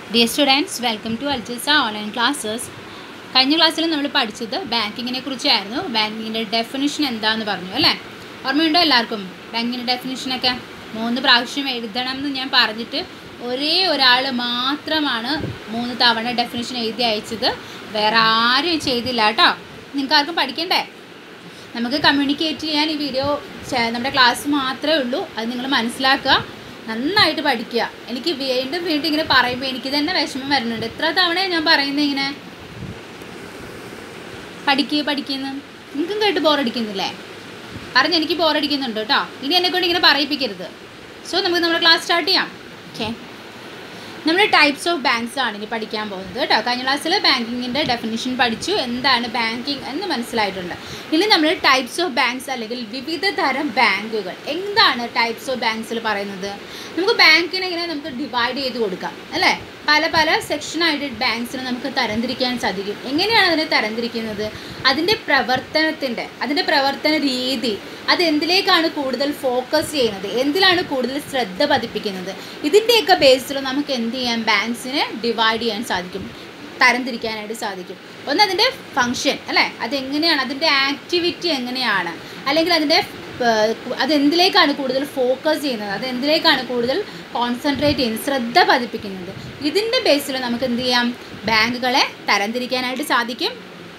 dear students welcome to Aljisa online classes കഴിഞ്ഞ ക്ലാസ്സിൽ നമ്മൾ പഠിച്ചത് ബാങ്കിങ്ങിനെ കുറിച്ചായിരുന്നു ബാങ്കിങ്ങിൻ്റെ ഡെഫിനിഷൻ എന്താന്ന് പറഞ്ഞു അല്ലേ ഓർമ്മയുണ്ടോ എല്ലാവർക്കും ബാങ്കിങ്ങിൻ്റെ ഡെഫിനിഷനൊക്കെ മൂന്ന് പ്രാവശ്യം എഴുതണം എന്ന് ഞാൻ പറഞ്ഞിട്ട് ഒരേ ഒരാൾ മാത്രമാണ് മൂന്ന് തവണ ഡെഫിനിഷൻ എഴുതി അയച്ചത് വേറെ ആരും ചെയ്തില്ല കേട്ടോ നിങ്ങൾക്ക് ആർക്കും പഠിക്കണ്ടേ നമുക്ക് കമ്മ്യൂണിക്കേറ്റ് ചെയ്യാൻ ഈ വീഡിയോ ചെ- നമ്മുടെ ക്ലാസ് മാത്രമേ ഉള്ളൂ അത് നിങ്ങൾ മനസ്സിലാക്കുക നന്നായിട്ട് പഠിക്കുക എനിക്ക് വീണ്ടും വീണ്ടും ഇങ്ങനെ പറയുമ്പോൾ എനിക്ക് തന്നെ വിഷമം വരുന്നുണ്ട് എത്ര തവണയാണ് ഞാൻ പറയുന്നത് ഇങ്ങനെ പഠിക്കുക പഠിക്കുന്നു നിങ്ങൾക്കും കേട്ട് ബോറടിക്കുന്നില്ലേ പറഞ്ഞ് എനിക്ക് ബോറടിക്കുന്നുണ്ട് കേട്ടോ ഇനി എന്നെ കൊണ്ട് ഇങ്ങനെ പറയിപ്പിക്കരുത് സോ നമുക്ക് നമ്മുടെ ക്ലാസ് സ്റ്റാർട്ട് ചെയ്യാം ഓക്കെ നമ്മൾ ടൈപ്സ് ഓഫ് ബാങ്ക്സ് ആണ് ഇനി പഠിക്കാൻ പോകുന്നത് കേട്ടോ കഴിഞ്ഞ ക്ലാസ്സിൽ ബാങ്കിങ്ങിൻ്റെ ഡെഫിനിഷൻ പഠിച്ചു എന്താണ് ബാങ്കിങ് എന്ന് മനസ്സിലായിട്ടുണ്ട് ഇനി നമ്മൾ ടൈപ്സ് ഓഫ് ബാങ്ക്സ് അല്ലെങ്കിൽ വിവിധ തരം ബാങ്കുകൾ എന്താണ് ടൈപ്സ് ഓഫ് ബാങ്ക്സിൽ പറയുന്നത് നമുക്ക് ബാങ്കിനെ ഇങ്ങനെ നമുക്ക് ഡിവൈഡ് ചെയ്ത് കൊടുക്കാം അല്ലേ പല പല സെക്ഷനായിട്ട് ബാങ്ക്സിനെ നമുക്ക് തരംതിരിക്കാൻ സാധിക്കും എങ്ങനെയാണ് അതിനെ തരംതിരിക്കുന്നത് അതിൻ്റെ പ്രവർത്തനത്തിൻ്റെ അതിൻ്റെ പ്രവർത്തന രീതി അത് എന്തിലേക്കാണ് കൂടുതൽ ഫോക്കസ് ചെയ്യുന്നത് എന്തിലാണ് കൂടുതൽ ശ്രദ്ധ പതിപ്പിക്കുന്നത് ഇതിൻ്റെയൊക്കെ ബേസിൽ നമുക്ക് എന്ത് ചെയ്യാം ബാങ്ക്സിനെ ഡിവൈഡ് ചെയ്യാൻ സാധിക്കും തരംതിരിക്കാനായിട്ട് സാധിക്കും ഒന്ന് അതിൻ്റെ ഫങ്ഷൻ അല്ലേ അതെങ്ങനെയാണ് അതിൻ്റെ ആക്ടിവിറ്റി എങ്ങനെയാണ് അല്ലെങ്കിൽ അതിൻ്റെ ഏർ, അത് എന്തിലേക്കാണ് കൂടുതൽ ഫോക്കസ് ചെയ്യുന്നത് അത് എന്തിലേക്കാണ് കൂടുതൽ കോൺസെൻട്രേറ്റ് ചെയ്യുന്നത് ശ്രദ്ധ പതിപ്പിക്കുന്നത് ഇതിൻ്റെ ബേസിൽ നമുക്ക് എന്ത് ചെയ്യാം ബാങ്കുകളെ തരംതിരിക്കാനായിട്ട് സാധിക്കും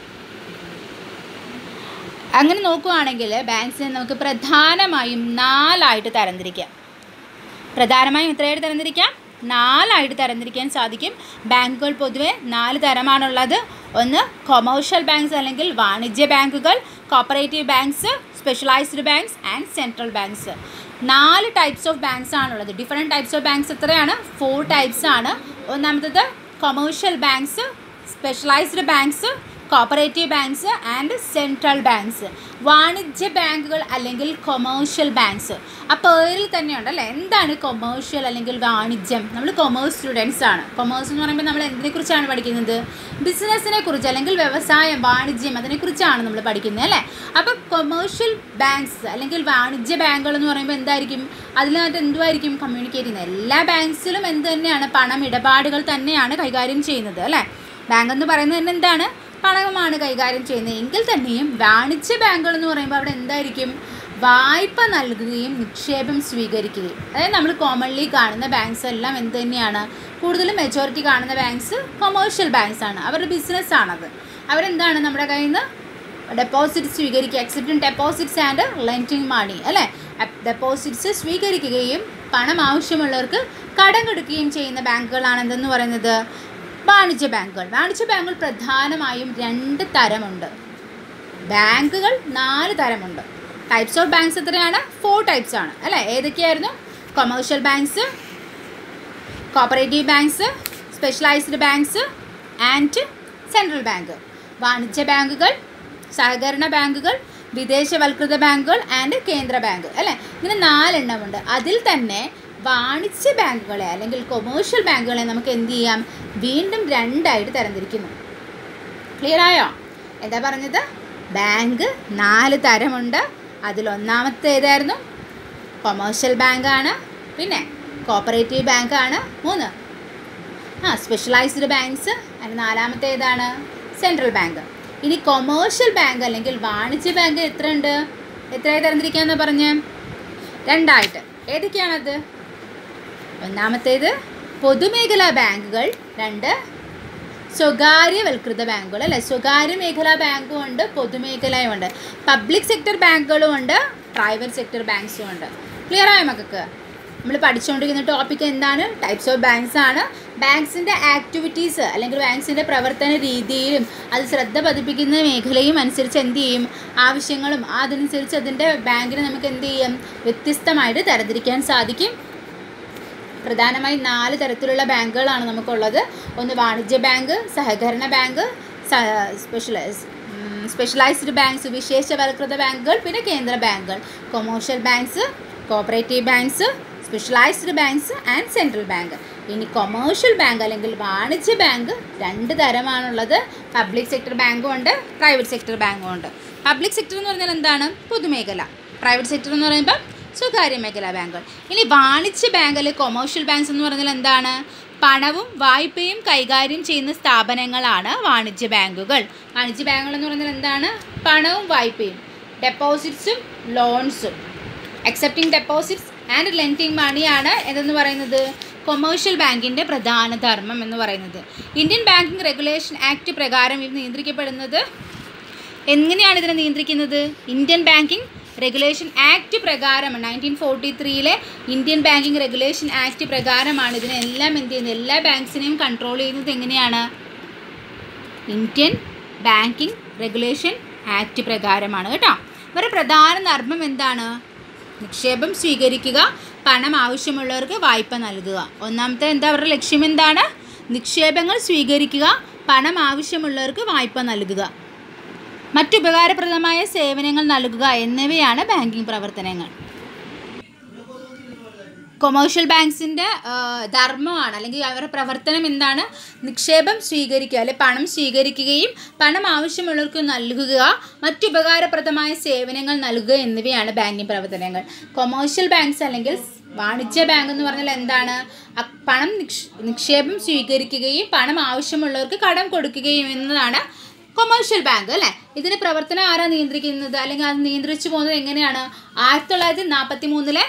അങ്ങനെ നോക്കുകയാണെങ്കിൽ ബാങ്ക്സിനെ നമുക്ക് പ്രധാനമായും നാലായിട്ട് തരംതിരിക്കാം പ്രധാനമായും എത്രയായിട്ട് തരംതിരിക്കാം നാലായിട്ട് തരംതിരിക്കാൻ സാധിക്കും ബാങ്കുകൾ പൊതുവെ നാല് തരമാണുള്ളത് ഒന്ന് കൊമേഴ്ഷ്യൽ ബാങ്ക്സ് അല്ലെങ്കിൽ വാണിജ്യ ബാങ്കുകൾ cooperative banks specialised banks and central banks നാല് ടൈപ്സ് ഓഫ് ബാങ്ക്സ് ആണുള്ളത് ഡിഫറെൻറ്റ് ടൈപ്സ് ഓഫ് ബാങ്ക്സ് എത്രയാണ് ഫോർ ടൈപ്സ് ആണ് ഒന്നാമത്തത് commercial banks specialised banks cooperative banks and central banks വാണിജ്യ ബാങ്കുകൾ അല്ലെങ്കിൽ കൊമേഴ്ഷ്യൽ ബാങ്ക്സ് ആ പേരിൽ തന്നെയുണ്ട് അല്ലേ എന്താണ് കൊമേഴ്ഷ്യൽ അല്ലെങ്കിൽ വാണിജ്യം നമ്മൾ കൊമേഴ്സ് സ്റ്റുഡൻസ് ആണ് കൊമേഴ്സ് എന്ന് പറയുമ്പോൾ നമ്മൾ എന്തിനെക്കുറിച്ചാണ് പഠിക്കുന്നത് ബിസിനസ്സിനെ കുറിച്ച് അല്ലെങ്കിൽ വ്യവസായം വാണിജ്യം അതിനെക്കുറിച്ചാണ് നമ്മൾ പഠിക്കുന്നത് അല്ലേ അപ്പോൾ കൊമേഴ്ഷ്യൽ ബാങ്ക്സ് അല്ലെങ്കിൽ വാണിജ്യ ബാങ്കുകൾ എന്ന് പറയുമ്പോൾ എന്തായിരിക്കും അതിനകത്ത് എന്തുമായിരിക്കും കമ്മ്യൂണിക്കേറ്റ് ചെയ്യുന്നത് എല്ലാ ബാങ്ക്സിലും എന്ത് തന്നെയാണ് പണം ഇടപാടുകൾ തന്നെയാണ് കൈകാര്യം ചെയ്യുന്നത് അല്ലേ ബാങ്ക് എന്ന് പറയുന്നത് തന്നെ എന്താണ് പണമാണ് കൈകാര്യം ചെയ്യുന്നത് എങ്കിൽ തന്നെയും വാണിജ്യ ബാങ്കുകൾ എന്ന് പറയുമ്പോൾ അവിടെ എന്തായിരിക്കും വായ്പ നൽകുകയും നിക്ഷേപം സ്വീകരിക്കുകയും അതായത് നമ്മൾ കോമൺലി കാണുന്ന ബാങ്ക്സ് എല്ലാം എന്ത് തന്നെയാണ് കൂടുതലും മെജോറിറ്റി കാണുന്ന ബാങ്ക്സ് കൊമേഴ്ഷ്യൽ ബാങ്ക്സ് ആണ് അവരുടെ ബിസിനസ് ആണത് അവരെന്താണ് നമ്മുടെ കയ്യിൽ നിന്ന് ഡെപ്പോസിറ്റ് സ്വീകരിക്കുക accepting deposits and lending money അല്ലേ ഡെപ്പോസിറ്റ്സ് സ്വീകരിക്കുകയും പണം ആവശ്യമുള്ളവർക്ക് കടം കൊടുക്കുകയും ചെയ്യുന്ന ബാങ്കുകളാണ് എന്തെന്ന് പറയുന്നത് വാണിജ്യ ബാങ്കുകൾ വാണിജ്യ ബാങ്കുകൾ പ്രധാനമായും രണ്ട് തരമുണ്ട് ബാങ്കുകൾ നാല് തരമുണ്ട് ടൈപ്സ് ഓഫ് ബാങ്ക്സ് എത്രയാണ് ഫോർ ടൈപ്സ് ആണ് അല്ലേ ഏതൊക്കെയായിരുന്നു commercial banks cooperative banks specialised banks and central bank വാണിജ്യ ബാങ്കുകൾ സഹകരണ ബാങ്കുകൾ വിദേശവൽകൃത ബാങ്കുകൾ ആൻഡ് കേന്ദ്ര ബാങ്ക് അല്ലേ ഇങ്ങനെ നാലെണ്ണമുണ്ട് അതിൽ തന്നെ വാണിജ്യ ബാങ്കുകളെ അല്ലെങ്കിൽ കൊമേഴ്ഷ്യൽ ബാങ്കുകളെ നമുക്ക് എന്ത് ചെയ്യാം വീണ്ടും രണ്ടായിട്ട് തരംതിരിക്കുന്നു ക്ലിയർ ആയോ എന്താ പറഞ്ഞത് ബാങ്ക് നാല് തരമുണ്ട് അതിലൊന്നാമത്തെ ഏതായിരുന്നു കൊമേഴ്ഷ്യൽ ബാങ്കാണ് പിന്നെ കോപ്പറേറ്റീവ് ബാങ്കാണ് മൂന്ന് ആ സ്പെഷ്യലൈസ്ഡ് ബാങ്ക്സ് അതിന് നാലാമത്തെ ഏതാണ് സെൻട്രൽ ബാങ്ക് ഇനി കൊമേഴ്ഷ്യൽ ബാങ്ക് അല്ലെങ്കിൽ വാണിജ്യ ബാങ്ക് എത്ര ഉണ്ട് എത്രയായി തരംതിരിക്കാന്ന് പറഞ്ഞ് രണ്ടായിട്ട് ഏതൊക്കെയാണത് ഒന്നാമത്തേത് പൊതുമേഖലാ ബാങ്കുകൾ രണ്ട് സ്വകാര്യവൽകൃത ബാങ്കുകൾ അല്ലെ സ്വകാര്യ മേഖലാ ബാങ്കും ഉണ്ട് പൊതുമേഖലയും ഉണ്ട് പബ്ലിക് സെക്ടർ ബാങ്കുകളും ഉണ്ട് പ്രൈവറ്റ് സെക്ടർ ബാങ്ക്സും ഉണ്ട് ക്ലിയർ ആയോ മക്കൾക്ക് നമ്മൾ പഠിച്ചുകൊണ്ടിരിക്കുന്ന ടോപ്പിക് എന്താണ് ടൈപ്സ് ഓഫ് ബാങ്ക്സ് ആണ് ബാങ്ക്സിൻ്റെ ആക്ടിവിറ്റീസ് അല്ലെങ്കിൽ ബാങ്ക്സിൻ്റെ പ്രവർത്തന രീതിയിലും അത് ശ്രദ്ധ പതിപ്പിക്കുന്ന മേഖലയും അനുസരിച്ച് എന്ത് ചെയ്യും ആവശ്യങ്ങളും അതനുസരിച്ച് അതിൻ്റെ ബാങ്കിനെ നമുക്ക് എന്ത് ചെയ്യും വ്യത്യസ്തമായിട്ട് തരംതിരിക്കാൻ സാധിക്കും പ്രധാനമായും നാല് തരത്തിലുള്ള ബാങ്കുകളാണ് നമുക്കുള്ളത് ഒന്ന് വാണിജ്യ ബാങ്ക് സഹകരണ ബാങ്ക് സ്പെഷ്യലൈസ് സ്പെഷ്യലൈസ്ഡ് ബാങ്ക്സ് വിശേഷവൽകൃത ബാങ്കുകൾ പിന്നെ കേന്ദ്ര ബാങ്കുകൾ commercial banks cooperative banks specialised banks and central bank ഇനി കൊമേഴ്ഷ്യൽ ബാങ്ക് അല്ലെങ്കിൽ വാണിജ്യ ബാങ്ക് രണ്ട് തരമാണുള്ളത് പബ്ലിക് സെക്ടർ ബാങ്കും ഉണ്ട് പ്രൈവറ്റ് സെക്ടർ ബാങ്കും ഉണ്ട് പബ്ലിക് സെക്ടർ എന്ന് പറഞ്ഞാൽ എന്താണ് പൊതുമേഖല പ്രൈവറ്റ് സെക്ടർ എന്ന് പറയുമ്പോൾ സ്വകാര്യ മേഖലാ ബാങ്കുകൾ ഇനി വാണിജ്യ ബാങ്ക് അല്ലെങ്കിൽ കൊമേഴ്ഷ്യൽ ബാങ്ക്സ് എന്ന് പറഞ്ഞാൽ എന്താണ് പണവും വായ്പയും കൈകാര്യം ചെയ്യുന്ന സ്ഥാപനങ്ങളാണ് വാണിജ്യ ബാങ്കുകൾ വാണിജ്യ ബാങ്കുകൾ എന്ന് പറയുന്നത് എന്താണ് പണവും വായ്പയും ഡെപ്പോസിറ്റ്സും ലോൺസും അക്സെപ്റ്റിംഗ് ഡെപ്പോസിറ്റ്സ് ആൻഡ് ലെൻഡിങ് മണിയാണ് എന്തെന്ന് പറയുന്നത് കൊമേഴ്ഷ്യൽ ബാങ്കിൻ്റെ പ്രധാന ധർമ്മം എന്ന് പറയുന്നത് ഇന്ത്യൻ ബാങ്കിങ് റെഗുലേഷൻ ആക്ട് പ്രകാരം ഇത് നിയന്ത്രിക്കപ്പെടുന്നത് എങ്ങനെയാണ് ഇതിനെ നിയന്ത്രിക്കുന്നത് ഇന്ത്യൻ ബാങ്കിങ് റെഗുലേഷൻ ആക്ട് പ്രകാരം നയൻറ്റീൻ ഫോർട്ടി ത്രീയിലെ ഇന്ത്യൻ ബാങ്കിങ് റെഗുലേഷൻ ആക്ട് പ്രകാരമാണ് ഇതിനെല്ലാം എന്ത് ചെയ്യുന്നത് എല്ലാ ബാങ്ക്സിനെയും കൺട്രോൾ ചെയ്യുന്നത് എങ്ങനെയാണ് ഇന്ത്യൻ ബാങ്കിങ് റെഗുലേഷൻ ആക്ട് പ്രകാരമാണ് കേട്ടോ ഇവരുടെ പ്രധാന ധർമ്മം എന്താണ് നിക്ഷേപം സ്വീകരിക്കുക പണം ആവശ്യമുള്ളവർക്ക് വായ്പ നൽകുക ഒന്നാമത്തെ എന്താ അവരുടെ ലക്ഷ്യം എന്താണ് നിക്ഷേപങ്ങൾ സ്വീകരിക്കുക പണം ആവശ്യമുള്ളവർക്ക് വായ്പ നൽകുക മറ്റുപകാരപ്രദമായ സേവനങ്ങൾ നൽകുക എന്നിവയാണ് ബാങ്കിങ് പ്രവർത്തനങ്ങൾ കൊമേഴ്ഷ്യൽ ബാങ്ക്സിൻ്റെ ധർമ്മമാണ് അല്ലെങ്കിൽ അവരുടെ പ്രവർത്തനം എന്താണ് നിക്ഷേപം സ്വീകരിക്കുക അല്ലെ പണം സ്വീകരിക്കുകയും പണം ആവശ്യമുള്ളവർക്ക് നൽകുക മറ്റുപകാരപ്രദമായ സേവനങ്ങൾ നൽകുക എന്നിവയാണ് ബാങ്കിങ് പ്രവർത്തനങ്ങൾ കൊമേഴ്ഷ്യൽ ബാങ്ക്സ് അല്ലെങ്കിൽ വാണിജ്യ ബാങ്ക് എന്ന് പറഞ്ഞാൽ എന്താണ് അ- പണം നിക്ഷ് നിക്ഷേപം സ്വീകരിക്കുകയും പണം ആവശ്യമുള്ളവർക്ക് കടം കൊടുക്കുകയും എന്നതാണ് കൊമേഴ്ഷ്യൽ ബാങ്ക് അല്ലേ ഇതിന്റെ പ്രവർത്തനം ആരാ നിയന്ത്രിക്കുന്നത് അല്ലെങ്കിൽ അത് നിയന്ത്രിച്ചു പോകുന്നത് എങ്ങനെയാണ് ആയിരത്തി തൊള്ളായിരത്തി നാൽപ്പത്തി മൂന്നിലെ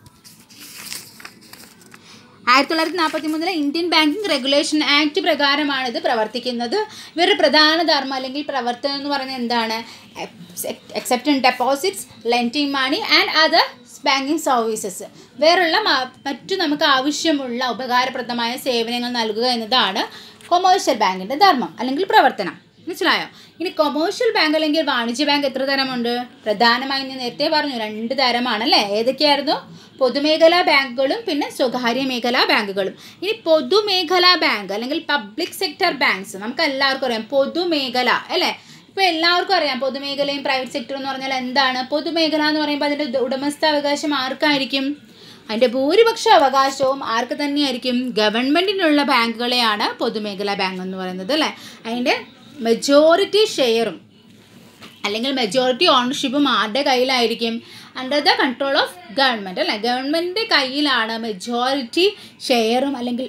ആയിരത്തി തൊള്ളായിരത്തി നാൽപ്പത്തി മൂന്നിലെ ഇന്ത്യൻ ബാങ്കിങ് റെഗുലേഷൻ ആക്ട് പ്രകാരമാണ് ഇത് പ്രവർത്തിക്കുന്നത് ഇവരുടെ പ്രധാന ധർമ്മം അല്ലെങ്കിൽ പ്രവർത്തനം എന്ന് പറയുന്നത് എന്താണ് accepting deposits lending money and other banking services വേറുള്ള മ- മറ്റു നമുക്ക് ആവശ്യമുള്ള ഉപകാരപ്രദമായ സേവനങ്ങൾ നൽകുക എന്നതാണ് കൊമേഴ്ഷ്യൽ ബാങ്കിൻ്റെ ധർമ്മം അല്ലെങ്കിൽ പ്രവർത്തനം മനസ്സിലായോ ഇനി കൊമേഴ്ഷ്യൽ ബാങ്ക് അല്ലെങ്കിൽ വാണിജ്യ ബാങ്ക് എത്ര തരമുണ്ട് പ്രധാനമായും ഞാൻ നേരത്തെ പറഞ്ഞു രണ്ട് തരമാണ് അല്ലേ ഏതൊക്കെയായിരുന്നു പൊതുമേഖലാ ബാങ്കുകളും പിന്നെ സ്വകാര്യ മേഖലാ ബാങ്കുകളും ഇനി പൊതുമേഖലാ ബാങ്ക് അല്ലെങ്കിൽ പബ്ലിക് സെക്ടർ ബാങ്ക്സ് നമുക്ക് എല്ലാവർക്കും അറിയാം പൊതുമേഖല അല്ലേ ഇപ്പോൾ എല്ലാവർക്കും അറിയാം പൊതുമേഖലയും പ്രൈവറ്റ് സെക്ടറും എന്ന് പറഞ്ഞാൽ എന്താണ് പൊതുമേഖല എന്ന് പറയുമ്പോൾ അതിൻ്റെ ഉട- ഉടമസ്ഥാവകാശം ആർക്കായിരിക്കും അതിൻ്റെ ഭൂരിപക്ഷ അവകാശവും ആർക്ക് തന്നെയായിരിക്കും ഗവൺമെൻറ്റിനുള്ള ബാങ്കുകളെയാണ് പൊതുമേഖലാ ബാങ്ക് എന്ന് പറയുന്നത് അല്ലേ അതിൻ്റെ മെജോറിറ്റി ഷെയറും അല്ലെങ്കിൽ മെജോറിറ്റി ഓണർഷിപ്പും ആരുടെ കയ്യിലായിരിക്കും under the control of government അല്ലേ ഗവൺമെൻറ്റിൻ്റെ കയ്യിലാണ് മെജോറിറ്റി ഷെയറും അല്ലെങ്കിൽ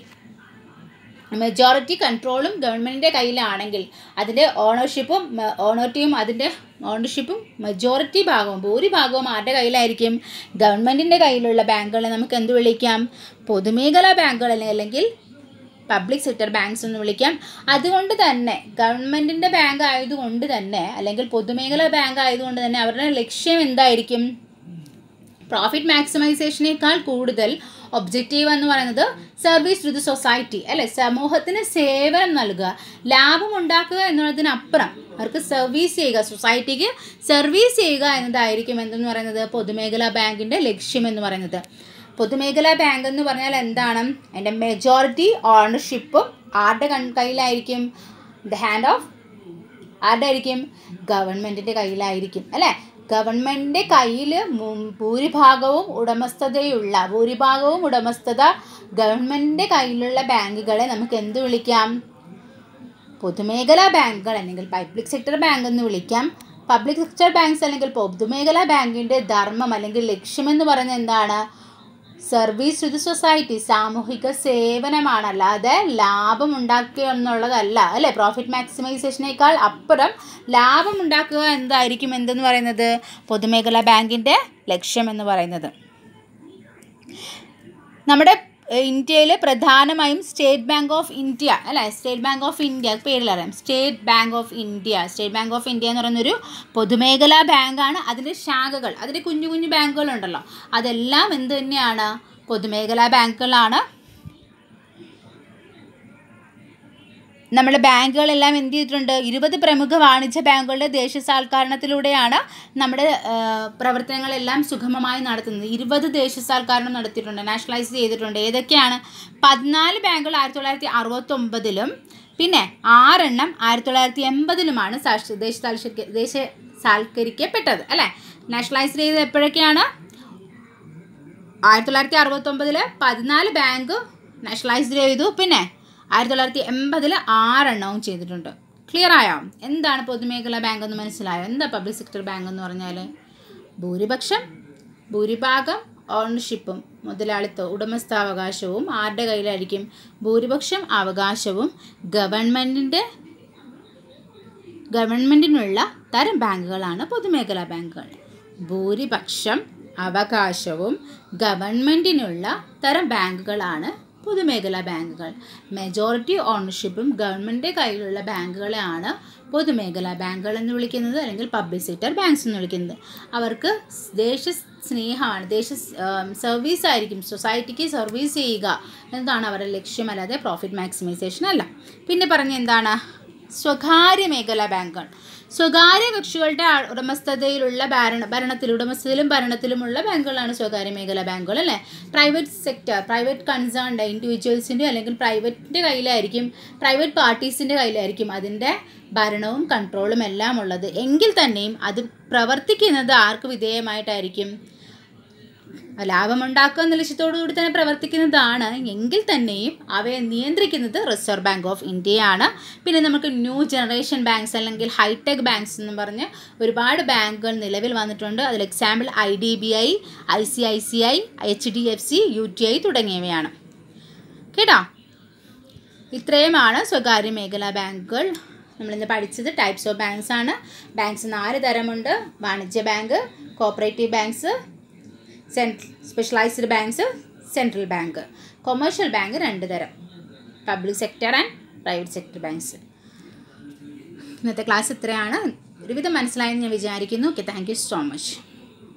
മെജോറിറ്റി കൺട്രോളും ഗവൺമെൻറ്റിൻ്റെ കയ്യിലാണെങ്കിൽ അതിൻ്റെ ഓണർഷിപ്പും ഓണർട്ടിയും അതിൻ്റെ ഓണർഷിപ്പും മെജോറിറ്റി ഭാഗവും ഭൂരിഭാഗവും ആരുടെ കയ്യിലായിരിക്കും ഗവൺമെൻറ്റിൻ്റെ കയ്യിലുള്ള ബാങ്കുകളെ നമുക്ക് എന്ത് വിളിക്കാം പൊതുമേഖലാ ബാങ്കുകൾ അല്ലെ- അല്ലെങ്കിൽ പബ്ലിക് സെക്ടർ ബാങ്ക്സ് എന്ന് വിളിക്കാം അതുകൊണ്ട് തന്നെ ഗവൺമെൻറ്റിൻ്റെ ബാങ്ക് ആയതുകൊണ്ട് തന്നെ അല്ലെങ്കിൽ പൊതുമേഖലാ ബാങ്ക് ആയതുകൊണ്ട് തന്നെ അവരുടെ ലക്ഷ്യം എന്തായിരിക്കും പ്രോഫിറ്റ് മാക്സിമൈസേഷനേക്കാൾ കൂടുതൽ ഒബ്ജക്റ്റീവ് എന്ന് പറയുന്നത് സർവീസ് ടു ദി സൊസൈറ്റി അല്ലെ സമൂഹത്തിന് സേവനം നൽകുക ലാഭം ഉണ്ടാക്കുക എന്നുള്ളതിനപ്പുറം അവർക്ക് സർവീസ് ചെയ്യുക സൊസൈറ്റിക്ക് സർവീസ് ചെയ്യുക എന്നതായിരിക്കും എന്തെന്ന് പറയുന്നത് പൊതുമേഖലാ ബാങ്കിൻ്റെ ലക്ഷ്യം എന്ന് പറയുന്നത് പൊതുമേഖലാ ബാങ്ക് എന്ന് പറഞ്ഞാൽ എന്താണ് അതിൻ്റെ മെജോറിറ്റി ഓണർഷിപ്പും ആരുടെ കൺ കയ്യിലായിരിക്കും ദ ഹാൻഡ് ഓഫ് ആരുടെ ആയിരിക്കും ഗവൺമെൻറ്റിൻ്റെ കയ്യിലായിരിക്കും അല്ലേ ഗവൺമെൻറ്റിൻ്റെ കയ്യിൽ ഭൂരിഭാഗവും ഉടമസ്ഥതയുള്ള ഭൂരിഭാഗവും ഉടമസ്ഥത ഗവൺമെൻറ്റിൻ്റെ കയ്യിലുള്ള ബാങ്കുകളെ നമുക്ക് എന്ത് വിളിക്കാം പൊതുമേഖലാ ബാങ്കുകൾ അല്ലെങ്കിൽ പബ്ലിക് സെക്ടർ ബാങ്ക് എന്ന് വിളിക്കാം പബ്ലിക് സെക്ടർ ബാങ്ക്സ് അല്ലെങ്കിൽ പൊതുമേഖലാ ബാങ്കിൻ്റെ ധർമ്മം അല്ലെങ്കിൽ ലക്ഷ്യമെന്ന് പറയുന്നത് എന്താണ് സർവീസ് ടു ദി സൊസൈറ്റി സാമൂഹിക സേവനമാണ് അല്ലാതെ ലാഭം ഉണ്ടാക്കുക എന്നുള്ളതല്ല അല്ലേ പ്രോഫിറ്റ് മാക്സിമൈസേഷനേക്കാൾ അപ്പുറം ലാഭം ഉണ്ടാക്കുക എന്തായിരിക്കും എന്തെന്ന് പറയുന്നത് പൊതുമേഖലാ ബാങ്കിൻ്റെ ലക്ഷ്യം എന്ന് പറയുന്നത് നമ്മുടെ ഇന്ത്യയിൽ പ്രധാനമായും സ്റ്റേറ്റ് ബാങ്ക് ഓഫ് ഇന്ത്യ അല്ലേ സ്റ്റേറ്റ് ബാങ്ക് ഓഫ് ഇന്ത്യ പേരിലറിയാം state bank of India state bank of India എന്ന് പറയുന്നൊരു പൊതുമേഖലാ ബാങ്കാണ് അതിൻ്റെ ശാഖകൾ അതിൻ്റെ കുഞ്ഞു കുഞ്ഞു ബാങ്കുകളുണ്ടല്ലോ അതെല്ലാം എന്ത് തന്നെയാണ് പൊതുമേഖലാ ബാങ്കുകളാണ് നമ്മുടെ ബാങ്കുകളെല്ലാം എന്ത് ചെയ്തിട്ടുണ്ട് ഇരുപത് പ്രമുഖ വാണിജ്യ ബാങ്കുകളുടെ ദേശസാൽക്കരണത്തിലൂടെയാണ് നമ്മുടെ ആ, പ്രവർത്തനങ്ങളെല്ലാം സുഗമമായി നടത്തുന്നത് ഇരുപത് ദേശസാൽക്കരണം നടത്തിയിട്ടുണ്ട് നാഷണലൈസ് ചെയ്തിട്ടുണ്ട് ഏതൊക്കെയാണ് പതിനാല് ബാങ്കുകൾ ആയിരത്തി തൊള്ളായിരത്തി അറുപത്തൊമ്പതിലും പിന്നെ ആറെണ്ണം ആയിരത്തി തൊള്ളായിരത്തി എൺപതിലുമാണ് സാക്ഷ ദേശസാൽക്കരിക്ക ദേശസാൽക്കരിക്കപ്പെട്ടത് അല്ലേ നാഷണലൈസ് ചെയ്തത് എപ്പോഴൊക്കെയാണ് ആയിരത്തി തൊള്ളായിരത്തി അറുപത്തൊമ്പതിൽ പതിനാല് ബാങ്ക് നാഷണലൈസ് ചെയ്തു പിന്നെ ആയിരത്തി തൊള്ളായിരത്തി എൺപതിൽ ആറെണ്ണവും ചെയ്തിട്ടുണ്ട് ക്ലിയർ ആയോ എന്താണ് പൊതുമേഖലാ ബാങ്ക് എന്ന് മനസ്സിലായോ എന്താ പബ്ലിക് സെക്ടർ ബാങ്ക് എന്ന് പറഞ്ഞാൽ ഭൂരിപക്ഷം ഭൂരിഭാഗം ഓണർഷിപ്പും മുതലാളിത്തവും ഉടമസ്ഥാവകാശവും ആരുടെ കയ്യിലായിരിക്കും ഭൂരിപക്ഷം അവകാശവും ഗവൺമെൻറ്റിൻ്റെ ഗവൺമെൻറ്റിനുള്ള തരം ബാങ്കുകളാണ് പൊതുമേഖലാ ബാങ്കുകൾ ഭൂരിപക്ഷം അവകാശവും ഗവൺമെൻറ്റിനുള്ള തരം ബാങ്കുകളാണ് പൊതുമേഖലാ ബാങ്കുകൾ മെജോറിറ്റി ഓണർഷിപ്പും ഗവൺമെൻറ്റിൻ്റെ കയ്യിലുള്ള ബാങ്കുകളെയാണ് പൊതുമേഖലാ ബാങ്കുകൾ എന്ന് വിളിക്കുന്നത് അല്ലെങ്കിൽ പബ്ലിക് സെക്ടർ ബാങ്ക്സ് എന്ന് വിളിക്കുന്നത് അവർക്ക് ദേശ സ്നേഹമാണ് ദേശ സർവീസ് ആയിരിക്കും സൊസൈറ്റിക്ക് സർവീസ് ചെയ്യുക എന്നതാണ് അവരുടെ ലക്ഷ്യം അല്ലാതെ പ്രോഫിറ്റ് മാക്സിമൈസേഷൻ അല്ല പിന്നെ പറഞ്ഞ എന്താണ് സ്വകാര്യ മേഖലാ ബാങ്കുകൾ സ്വകാര്യ കക്ഷികളുടെ ആ- ഉടമസ്ഥതയിലുള്ള ഭരണ ഭരണത്തിൽ ഉടമസ്ഥതയിലും ഭരണത്തിലുമുള്ള ബാങ്കുകളാണ് സ്വകാര്യ മേഖലാ ബാങ്കുകൾ അല്ലേ പ്രൈവറ്റ് സെക്ടർ പ്രൈവറ്റ് കൺസേൺഡ് ഇൻഡിവിജ്വൽസിൻ്റെ അല്ലെങ്കിൽ പ്രൈവറ്റിൻ്റെ കയ്യിലായിരിക്കും പ്രൈവറ്റ് പാർട്ടീസിൻ്റെ കയ്യിലായിരിക്കും അതിൻ്റെ ഭരണവും കൺട്രോളും എല്ലാം ഉള്ളത് എങ്കിൽ തന്നെയും അത് പ്രവർത്തിക്കുന്നത് ആർക്ക് വിധേയമായിട്ടായിരിക്കും ലാഭമുണ്ടാക്കുക എന്ന ലക്ഷ്യത്തോടു കൂടി തന്നെ പ്രവർത്തിക്കുന്നതാണ് എങ്കിൽ തന്നെയും അവയെ നിയന്ത്രിക്കുന്നത് റിസർവ് ബാങ്ക് ഓഫ് ഇന്ത്യയാണ് പിന്നെ നമുക്ക് ന്യൂ ജനറേഷൻ ബാങ്ക്സ് അല്ലെങ്കിൽ ഹൈടെക് ബാങ്ക്സ് എന്ന് പറഞ്ഞ് ഒരുപാട് ബാങ്കുകൾ നിലവിൽ വന്നിട്ടുണ്ട് അതിൽ example I D B I I C I C I H D F C U T I തുടങ്ങിയവയാണ് കേട്ടോ ഇത്രയുമാണ് സ്വകാര്യ മേഖലാ ബാങ്കുകൾ നമ്മളിന്ന് പഠിച്ചത് ടൈപ്സ് ഓഫ് ബാങ്ക്സ് ആണ് ബാങ്ക്സ് നാല് തരമുണ്ട് വാണിജ്യ bank cooperative banks central specialised banks central bank commercial bank രണ്ട് തരം public sector and private sector banks ഇന്നത്തെ ക്ലാസ് ഇത്രയാണ് ഒരുവിധം മനസ്സിലായെന്ന് ഞാൻ വിചാരിക്കുന്നു okay thank you so much